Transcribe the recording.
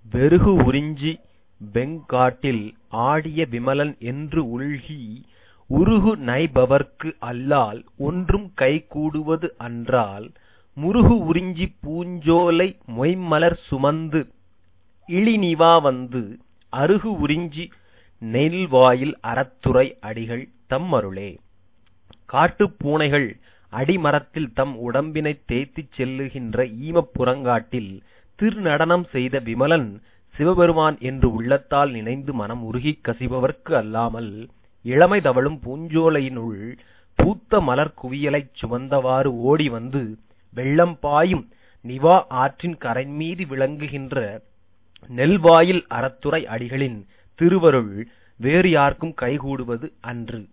வெருகு உறிஞ்சி வெஃகாட்டில் ஆடிய விமலன் என்று உள்கி உருகு நைபவர்க்கு அல்லால் ஒன்றும் கைகூடுவது அன்றால் முருகு உறிஞ்சிப் பூஞ்சோலை மொய்ம்மலர் சுமந்து இளிநிவா வந்து அருகு உறிஞ்சி நெல்வாயில் அறத்துறை அடிகள் தம்மருளே காட்டுப் பூனைகள் அடிமரத்தில் தம் உடம்பினைத் தேய்த்துச் செல்லுகின்ற ஈமப் புறங்காட்டில் திருநடனம் செய்த விமலன் சிவபெருமான் என்று உள்ளத்தால் நினைந்து மனம் உருகிக் கசிபவர்க்கு அல்லாமல் இளமை தவழும் பூஞ்சோலையினுள் பூத்த மலர்க் குவியலைச் சுமந்தவாறு ஓடி வந்து வெள்ளம் பாயும் நிவா ஆற்றின் கரைமீது விளங்குகின்ற நெல்வாயில் அறத்துறை அடிகளின் திருவருள் வேறு யார்க்கும் கைகூடுவது அன்று